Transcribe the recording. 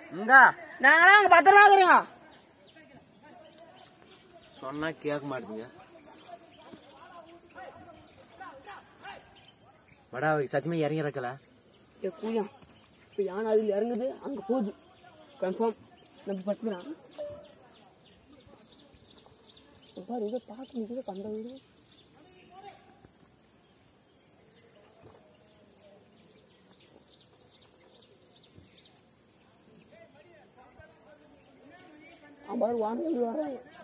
இந்தா நாங்களாம் அங்க பத்திரமா இருக்கிறோங்க சொன்னா கேட்க மாட்டீங்க வடா சத்தியமா இறங்கி இருக்கல ஏ கூலியா இப்போ யானை அதில் இறங்குது அங்கே போகுது கன்ஃபார்ம் நம்ம பட்டுனா பாரு இதை பார்த்து நிற்குது கண்ட வீடு அவன் பாரு வானவில் வர்றான்